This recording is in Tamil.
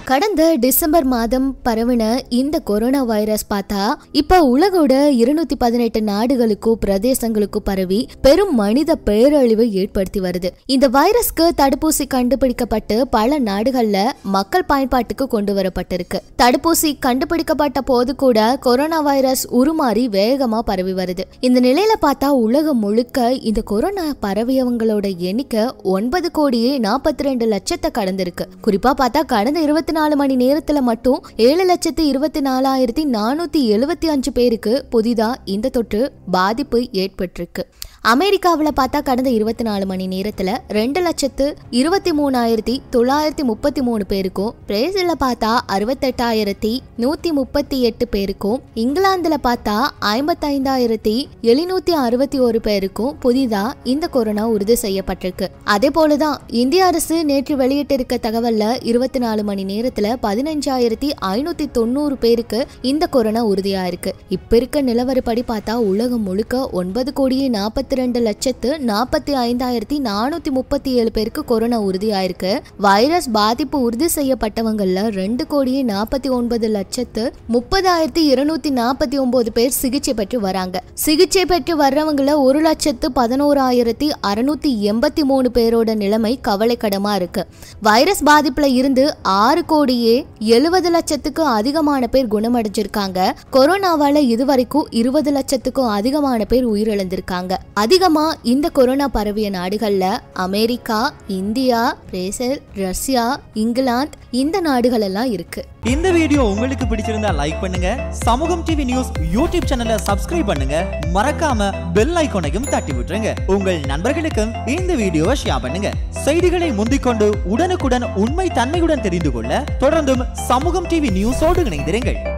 கடந்த டிசம்பர் மாதம் பரவின இந்த கொரோனா வைரஸ் பார்த்தா இப்ப உலகோட இருநூத்தி பதினெட்டு நாடுகளுக்கும் பிரதேசங்களுக்கும் பரவி பெரும் மனித பேரழிவை ஏற்படுத்தி வருது இந்த வைரஸ்க்கு தடுப்பூசி கண்டுபிடிக்கப்பட்டு பல நாடுகள்ல மக்கள் பயன்பாட்டுக்கு கொண்டு வரப்பட்டிருக்கு தடுப்பூசி கண்டுபிடிக்கப்பட்ட போது கூட கொரோனா வைரஸ் உருமாறி வேகமா பரவி வருது இந்த நிலையில பார்த்தா உலகம் முழுக்க இந்த கொரோனா பரவியவங்களோட எண்ணிக்கை ஒன்பது கோடியே நாற்பத்தி ரெண்டு லட்சத்தை கடந்திருக்கு குறிப்பா பார்த்தா கடந்த இருபத்தி நாலு மணி நேரத்துல மட்டும் ஏழு லட்சத்து இருபத்தி நாலாயிரத்தி நானூத்தி எழுபத்தி அஞ்சு பேருக்கு புதிதா இந்த தொற்று பாதிப்பு ஏற்பட்டிருக்கு அமெரிக்காவில் பார்த்தா கடந்த இருபத்தி நாலு மணி நேரத்தில் ரெண்டு லட்சத்து இருபத்தி மூணாயிரத்தி தொள்ளாயிரத்தி முப்பத்தி மூணு பேருக்கும் பிரேசிலில் பார்த்தா அறுபத்தெட்டாயிரத்தி நூற்றி முப்பத்தி எட்டு பேருக்கும் இங்கிலாந்தில் பார்த்தா ஐம்பத்தைந்தாயிரத்தி எழுநூத்தி அறுபத்தி ஒரு பேருக்கும் புதிதாக இந்த கொரோனா உறுதி செய்யப்பட்டிருக்கு அதே போலதான் இந்திய அரசு நேற்று வெளியிட்டிருக்க தகவல்ல இருபத்தி நாலு மணி நேரத்தில் பதினஞ்சாயிரத்தி ஐநூற்றி தொண்ணூறு பேருக்கு இந்த கொரோனா உறுதியாயிருக்கு இப்போ இருக்க நிலவரப்படி பார்த்தா உலகம் முழுக்க ஒன்பது கோடியே நாற்பத்தி ரெண்டு லட்சத்து நாற்பத்தி ஐந்தாயிரத்தி நானூத்தி முப்பத்தி ஏழு பேருக்கு கொரோனா உறுதியாயிருக்கு வைரஸ் பாதிப்பு உறுதி செய்யப்பட்டவங்கள்ல ரெண்டு கோடியே நாற்பத்தி ஒன்பது லட்சத்து முப்பதாயிரத்தி இருநூத்தி நாற்பத்தி ஒன்பது பேர் சிகிச்சை பெற்று வராங்க சிகிச்சை பெற்று வர்றவங்கள ஒரு லட்சத்து பதினோராயிரத்தி அறுநூத்தி எண்பத்தி மூணு பேரோட நிலைமை கவலைக்கிடமா இருக்கு வைரஸ் பாதிப்புல இருந்து ஆறு கோடியே எழுபது லட்சத்துக்கு அதிகமான பேர் குணமடைஞ்சிருக்காங்க கொரோனாவால இதுவரைக்கும் இருபது லட்சத்துக்கும் அதிகமான பேர் உயிரிழந்திருக்காங்க அதிகமா இந்த கொரோனா பரவிய நாடுகள்ல America India Brazil Russia England இந்த நாடுகள் எல்லாம் இருக்கு இந்த வீடியோ உங்களுக்கு பிடிச்சிருந்தா லைக் பண்ணுங்க சமூகம் டிவி நியூஸ் யூடியூப் சேனலை சப்ஸ்கிரைப் பண்ணுங்க மறக்காம பெல் ஐகானையும் தட்டி விட்டுருங்க உங்கள் நண்பர்களுக்கும் இந்த வீடியோவை ஷேர் பண்ணுங்க செய்திகளை முந்திக்கொண்டு உடனுக்குடன் உண்மை தன்மையுடன் தெரிந்து கொள்ள தொடர்ந்தும் சமூகம் டிவி நியூஸோடு இணைந்திருங்கள்